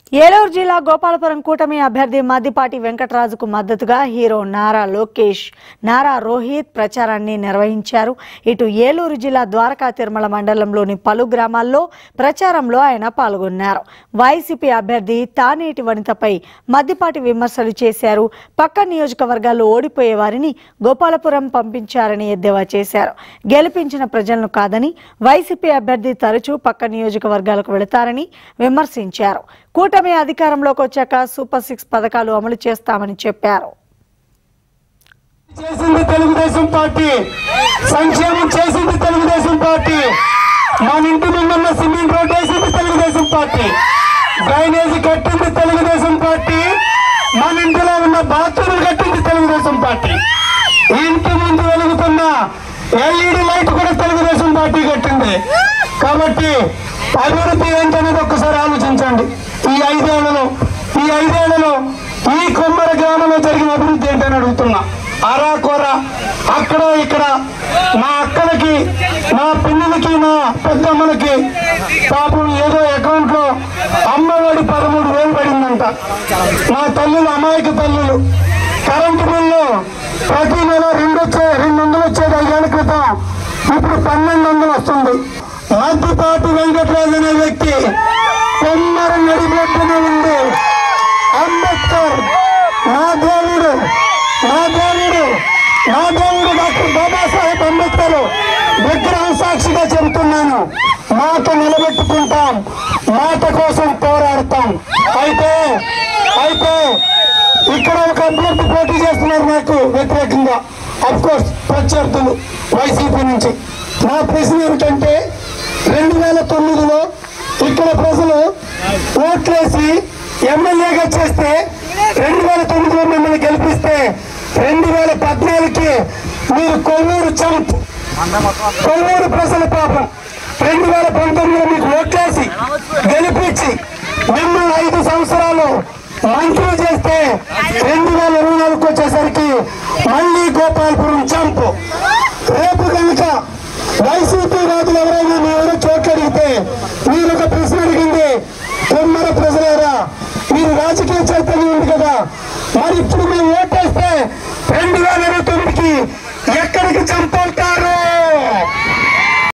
ఏలూరు జిల్లా గోపాలపురం కూటమి అభ్యర్థి మద్దిపాటి వెంకటరాజుకు మద్దతుగా హీరో నారా లోకేష్ నారా రోహిత్ ప్రచారాన్ని నిర్వహించారు ఇటు ఏలూరు జిల్లా ద్వారకా తిరుమల మండలంలోని పలు గ్రామాల్లో ప్రచారంలో ఆయన పాల్గొన్నారు వైసీపీ అభ్యర్థి తానేటి వనితపై మద్దిపాటి విమర్శలు చేశారు పక్క నియోజకవర్గాల్లో ఓడిపోయే వారిని గోపాలపురం పంపించారని ఎద్దేవా చేశారు గెలిపించిన ప్రజలను కాదని వైసీపీ అభ్యర్థి తరచూ పక్క నియోజకవర్గాలకు వెళతారని విమర్శించారు కూటమి అధికారంలోకి వచ్చాక సూపర్ సిక్స్ పథకాలు అమలు చేస్తామని చెప్పారు చేసింది తెలుగుదేశం పార్టీ సంక్షేమం చేసింది తెలుగుదేశం పార్టీ మన ఇంటి ముందున్న సిమెంట్ రోడ్ వేసింది తెలుగుదేశం పార్టీ డ్రైనేజీ కట్టింది తెలుగుదేశం పార్టీ మన ఇంటిలో ఉన్న బాత్రూమ్ కట్టింది తెలుగుదేశం పార్టీ ఇంటి ముందు వెలుగుతున్న ఎల్ఈడి లైట్ కూడా తెలుగుదేశం పార్టీ కట్టింది కాబట్టి అభివృద్ధి ఏంటనేది ఒక్కసారి ఆలోచించండి ఈ ఐదేళ్లలో ఈ ఐదేళ్లలో ఈ కొమ్మర గ్రామంలో జరిగిన అభివృద్ధి ఏంటని అడుగుతున్నా అరా కొర అక్కడ ఇక్కడ మా అక్కలకి మా పిల్లలకి మా పెద్దమ్మలకి పాపం ఏదో అకౌంట్ లో అమ్మఒడి పదమూడు వేలు పడిందంట మా తల్లులు అమాయక తల్లులు కరెంటు బిల్లు ప్రతి నెల రెండు వచ్చే రెండు వందలు వచ్చేది ఐదేళ్ల క్రితం ఇప్పుడు పన్నెండు వందలు వస్తుంది మద్దిపాటి వెంకటరాజు అనే వ్యక్తి కొమ్మర నడిబొట్టునే ఉంది అంబేద్కర్ నా దేవుడు నా దేవుడు నా దేవుడు డాక్టర్ బాబాసాహెబ్ అంబేద్కర్ విగ్రహం సాక్షిగా చెబుతున్నాను మాట నిలబెట్టుకుంటాం మాట కోసం పోరాడతాం అయితే అయితే ఇక్కడ ఒక అభ్యర్థి పోటీ చేస్తున్నారు నాకు వ్యతిరేకంగా అఫ్ కోర్స్ ప్రత్యర్థులు వైసీపీ నుంచి నా ప్రశ్న ఏమిటంటే రెండు వేల తొమ్మిదిలో ఇక్కడ ప్రజలు ఓట్లేసి ఎమ్మెల్యేగా చేస్తే రెండు వేల తొమ్మిదిలో మిమ్మల్ని గెలిపిస్తే రెండు వేల పద్నాలుగుకి మీరు కొవ్వూరు చంప్ కొవ్వూరు ప్రజల పాపం రెండు వేల పంతొమ్మిదిలో మీకు ఓట్లేసి గెలిపించి మిమ్మల్ని ఐదు సంవత్సరాలు మంత్రులు చేస్తే రెండు వేల ఇరవై నాలుగుకి వచ్చేసరికి మళ్ళీ గోపాలపురం చంపు రేపు కనుక వైసీపీ రాజులు ఎవరైనా మీ ఎవరో చోట్లు అడిగితే మీరు ఒక ప్రశ్న అడిగింది తొమ్మిది ప్రజలారా మీరు రాజకీయ చైతన్యం ఉంది కదా మరి ఇప్పుడు మీరు ఓటేస్తే రెండు వేల ఇరవై తొమ్మిదికి ఎక్కడికి చంపుతారు